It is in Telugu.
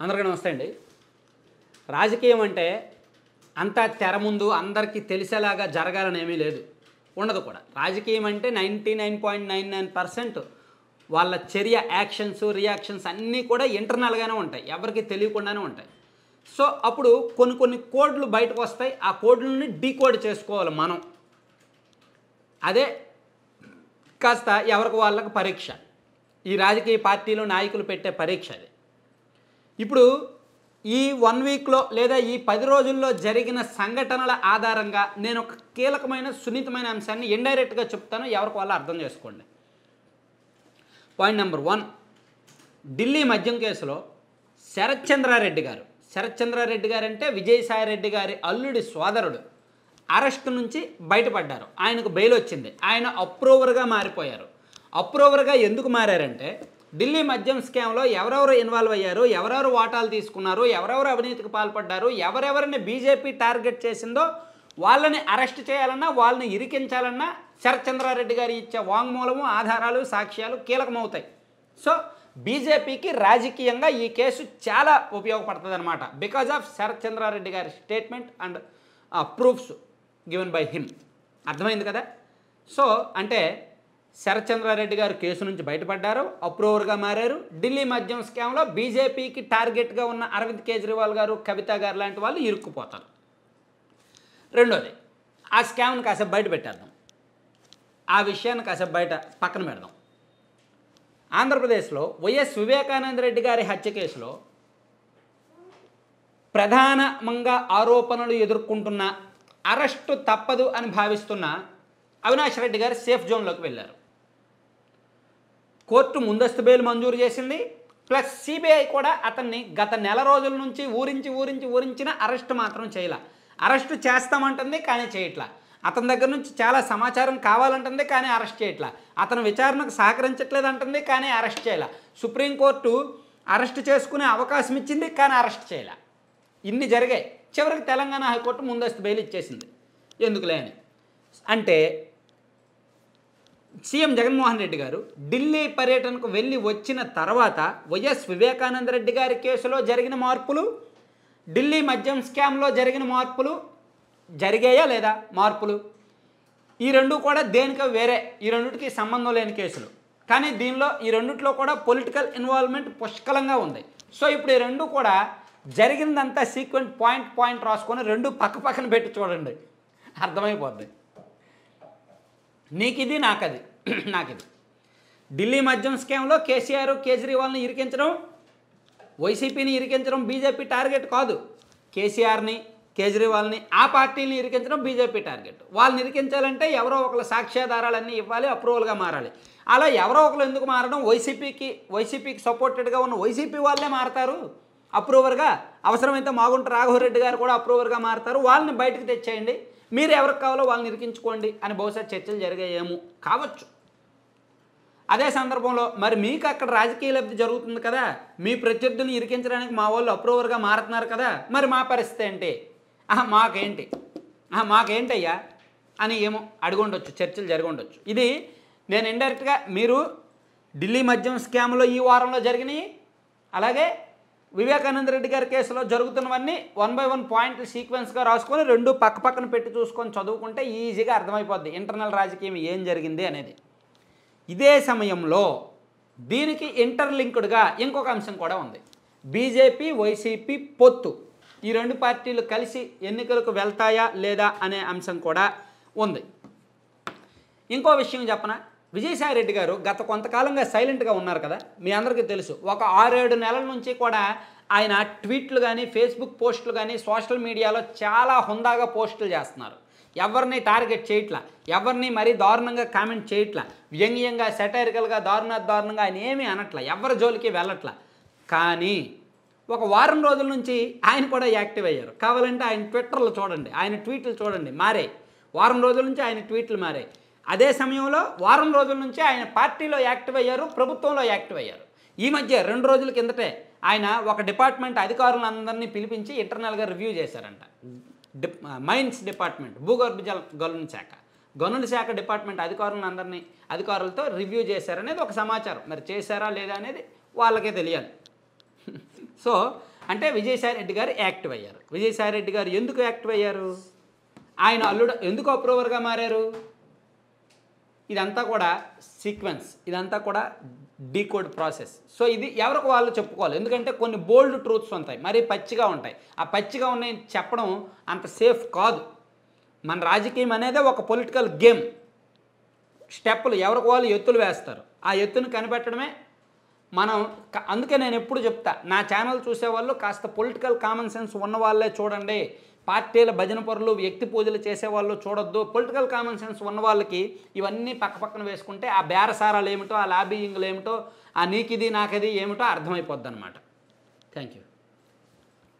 అందరికీ నమస్తే అండి రాజకీయం అంటే అంతా తెర ముందు అందరికీ తెలిసేలాగా జరగాలని ఏమీ లేదు ఉండదు కూడా రాజకీయం అంటే ninety nine point nine nine percent వాళ్ళ చర్య యాక్షన్స్ రియాక్షన్స్ అన్నీ కూడా ఇంటర్నల్గానే ఉంటాయి ఎవరికి తెలియకుండానే ఉంటాయి సో అప్పుడు కొన్ని కొన్ని కోడ్లు బయటకు వస్తాయి ఆ కోడ్లని డీకోడ్ చేసుకోవాలి మనం అదే కాస్త ఎవరికి వాళ్ళకి పరీక్ష ఈ రాజకీయ పార్టీలు నాయకులు పెట్టే పరీక్ష అది ఇప్పుడు ఈ వన్ వీక్లో లేదా ఈ పది రోజుల్లో జరిగిన సంఘటనల ఆధారంగా నేను ఒక కీలకమైన సున్నితమైన అంశాన్ని ఇండైరెక్ట్గా చెప్తాను ఎవరికి వాళ్ళు అర్థం చేసుకోండి పాయింట్ నెంబర్ వన్ ఢిల్లీ మద్యం కేసులో శరత్ చంద్రారెడ్డి గారు శరత్ చంద్రారెడ్డి గారు అంటే విజయసాయిరెడ్డి గారి అల్లుడి సోదరుడు అరెస్ట్ నుంచి బయటపడ్డారు ఆయనకు బెయిల్ వచ్చింది ఆయన అప్రూవర్గా మారిపోయారు అప్రూవర్గా ఎందుకు మారారంటే ఢిల్లీ మద్యం స్కామ్లో ఎవరెవరు ఇన్వాల్వ్ అయ్యారు ఎవరెవరు వాటాలు తీసుకున్నారు ఎవరెవరు అవినీతికి పాల్పడ్డారు ఎవరెవరిని బీజేపీ టార్గెట్ చేసిందో వాళ్ళని అరెస్ట్ చేయాలన్నా వాళ్ళని ఇరికించాలన్నా శరత్ చంద్రారెడ్డి గారు ఇచ్చే వాంగ్మూలము ఆధారాలు సాక్ష్యాలు కీలకమవుతాయి సో బీజేపీకి రాజకీయంగా ఈ కేసు చాలా ఉపయోగపడుతుంది అనమాట బికాజ్ ఆఫ్ శరత్ చంద్రారెడ్డి గారి statement and proofs given by him అర్థమైంది కదా సో అంటే శరత్ చంద్రారెడ్డి గారు కేసు నుంచి బయటపడ్డారు అప్రూవర్గా మారారు ఢిల్లీ మద్యం స్కామ్లో బీజేపీకి టార్గెట్గా ఉన్న అరవింద్ కేజ్రీవాల్ గారు కవిత గారు లాంటి వాళ్ళు ఇరుక్కుపోతారు రెండోది ఆ స్కామ్ను కాసేపు బయట పెట్టేద్దాం ఆ విషయాన్ని కాసేపు బయట పక్కన పెడదాం ఆంధ్రప్రదేశ్లో వైఎస్ వివేకానంద రెడ్డి గారి హత్య కేసులో ప్రధానంగా ఆరోపణలు ఎదుర్కొంటున్న అరెస్టు తప్పదు అని భావిస్తున్న అవినాష్ రెడ్డి గారు సేఫ్ జోన్లోకి వెళ్ళారు కోర్టు ముందస్తు బెయిల్ మంజూరు చేసింది ప్లస్ సిబిఐ కూడా అతన్ని గత నెల రోజుల నుంచి ఊరించి ఊరించి ఊరించిన అరెస్ట్ మాత్రం చేయలే అరెస్టు చేస్తామంటుంది కానీ చేయట్లా అతని దగ్గర నుంచి చాలా సమాచారం కావాలంటుంది కానీ అరెస్ట్ చేయట్లా అతను విచారణకు సహకరించట్లేదు అంటుంది కానీ అరెస్ట్ చేయలే సుప్రీంకోర్టు అరెస్ట్ చేసుకునే అవకాశం ఇచ్చింది కానీ అరెస్ట్ చేయలే ఇన్ని జరిగాయి చివరికి తెలంగాణ హైకోర్టు ముందస్తు బెయిల్ ఇచ్చేసింది ఎందుకులే అని అంటే సీఎం జగన్మోహన్ రెడ్డి గారు ఢిల్లీ పర్యటనకు వెళ్ళి వచ్చిన తర్వాత వైఎస్ వివేకానంద రెడ్డి గారి కేసులో జరిగిన మార్పులు ఢిల్లీ మద్యం స్కామ్లో జరిగిన మార్పులు జరిగాయా లేదా మార్పులు ఈ రెండు కూడా దేనికో వేరే ఈ రెండిటికి సంబంధం లేని కేసులు కానీ దీనిలో ఈ రెండిట్లో కూడా పొలిటికల్ ఇన్వాల్వ్మెంట్ పుష్కలంగా ఉంది సో ఇప్పుడు ఈ రెండు కూడా జరిగిందంతా సీక్వెంట్ పాయింట్ పాయింట్ రాసుకొని రెండు పక్క పక్కన పెట్టి చూడండి అర్థమైపోద్ది నీకు ఇది నాకది నాకిది ఢిల్లీ మద్యం స్కామ్లో కేసీఆర్ కేజ్రీవాల్ని ఇరికించడం వైసీపీని ఇరికించడం బీజేపీ టార్గెట్ కాదు కేసీఆర్ని కేజ్రీవాల్ని ఆ పార్టీని ఇరికించడం బీజేపీ టార్గెట్ వాళ్ళని ఇరికించాలంటే ఎవరో ఒకరు సాక్ష్యాధారాలన్నీ ఇవ్వాలి అప్రూవల్గా మారాలి అలా ఎవరో ఒకరు ఎందుకు మారడం వైసీపీకి వైసీపీకి సపోర్టెడ్గా ఉన్న వైసీపీ వాళ్ళే మారతారు అప్రూవర్గా అవసరమైతే మాగుంట రాఘవరెడ్డి గారు కూడా అప్రూవర్గా మారతారు వాళ్ళని బయటకు తెచ్చేయండి మీరు ఎవరికి కావాలో వాళ్ళని ఇరికించుకోండి అని బహుశా చర్చలు జరిగాయేమో కావచ్చు అదే సందర్భంలో మరి మీకు అక్కడ రాజకీయ లబ్ధి జరుగుతుంది కదా మీ ప్రత్యర్థులను ఇరికించడానికి మా వాళ్ళు అప్రూవర్గా మారుతున్నారు కదా మరి మా పరిస్థితి ఏంటి ఆహా మాకేంటి ఆహా మాకేంటయ్యా అని ఏమో అడుగుండొచ్చు చర్చలు జరిగి ఉండొచ్చు ఇది నేను ఇండైరెక్ట్గా మీరు ఢిల్లీ మద్యం స్కామ్లో ఈ వారంలో జరిగినాయి అలాగే వివేకానంద రెడ్డి గారి కేసులో జరుగుతున్నవన్నీ వన్ బై వన్ పాయింట్లు సీక్వెన్స్గా రాసుకొని రెండు పక్క పక్కన పెట్టి చూసుకొని చదువుకుంటే ఈజీగా అర్థమైపోద్ది ఇంటర్నల్ రాజకీయం ఏం జరిగింది అనేది ఇదే సమయంలో దీనికి ఇంటర్లింక్డ్గా ఇంకొక అంశం కూడా ఉంది బీజేపీ వైసీపీ పొత్తు ఈ రెండు పార్టీలు కలిసి ఎన్నికలకు వెళ్తాయా లేదా అనే అంశం కూడా ఉంది ఇంకో విషయం చెప్పన విజయసాయి రెడ్డి గారు గత కొంతకాలంగా సైలెంట్గా ఉన్నారు కదా మీ అందరికీ తెలుసు ఒక ఆరేడు నెలల నుంచి కూడా ఆయన ట్వీట్లు కానీ ఫేస్బుక్ పోస్టులు కానీ సోషల్ మీడియాలో చాలా హుందాగా పోస్టులు చేస్తున్నారు ఎవరిని టార్గెట్ చేయట్లా ఎవరిని మరీ దారుణంగా కామెంట్ చేయట్లా వ్యంగ్యంగా సెటైరికల్గా దారుణ దారుణంగా ఆయన ఏమీ అనట్లా ఎవరి జోలికి వెళ్ళట్లా కానీ ఒక వారం రోజుల నుంచి ఆయన కూడా యాక్టివ్ అయ్యారు కావాలంటే ఆయన ట్విట్టర్లో చూడండి ఆయన ట్వీట్లు చూడండి మారే వారం రోజుల నుంచి ఆయన ట్వీట్లు మారాయి అదే సమయంలో వారం రోజుల నుంచి ఆయన పార్టీలో యాక్టివ్ అయ్యారు ప్రభుత్వంలో యాక్టివ్ అయ్యారు ఈ మధ్య రెండు రోజుల కిందటే ఆయన ఒక డిపార్ట్మెంట్ అధికారులందరినీ పిలిపించి ఇంటర్నల్గా రివ్యూ చేశారంట డిప్ మైన్స్ డిపార్ట్మెంట్ భూగర్భ జల గనుల శాఖ గనుల శాఖ డిపార్ట్మెంట్ అధికారులను అందరినీ అధికారులతో రివ్యూ చేశారనేది ఒక సమాచారం మరి చేశారా లేదా అనేది వాళ్ళకే తెలియాలి సో అంటే విజయసాయి రెడ్డి గారు యాక్టివ్ అయ్యారు విజయసాయి రెడ్డి గారు ఎందుకు యాక్టివ్ అయ్యారు ఆయన అల్లుడు ఎందుకు అప్రూవర్గా మారారు ఇదంతా కూడా సీక్వెన్స్ ఇదంతా కూడా డీకోడ్ ప్రాసెస్ సో ఇది ఎవరికి వాళ్ళు చెప్పుకోవాలి ఎందుకంటే కొన్ని బోల్డ్ ట్రూత్స్ ఉంటాయి మరీ పచ్చిగా ఉంటాయి ఆ పచ్చిగా ఉన్నాయి చెప్పడం అంత సేఫ్ కాదు మన రాజకీయం అనేది ఒక పొలిటికల్ గేమ్ స్టెప్పులు ఎవరికి వాళ్ళు ఎత్తులు వేస్తారు ఆ ఎత్తును కనిపెట్టడమే మనం క- అందుకే నేను ఎప్పుడు చెప్తా నా ఛానల్ చూసేవాళ్ళు కాస్త పొలిటికల్ కామన్ సెన్స్ ఉన్న వాళ్ళే చూడండి పార్టీల భజన పరులు వ్యక్తి పూజలు చేసేవాళ్ళు చూడొద్దు పొలిటికల్ కామన్ సెన్స్ ఉన్న వాళ్ళకి ఇవన్నీ పక్క పక్కన వేసుకుంటే ఆ బేరసారాలు ఏమిటో ఆ లాబీయింగ్లు ఏమిటో ఆ నీకిది నాకది ఏమిటో అర్థమైపోద్ది అనమాట థ్యాంక్ యూ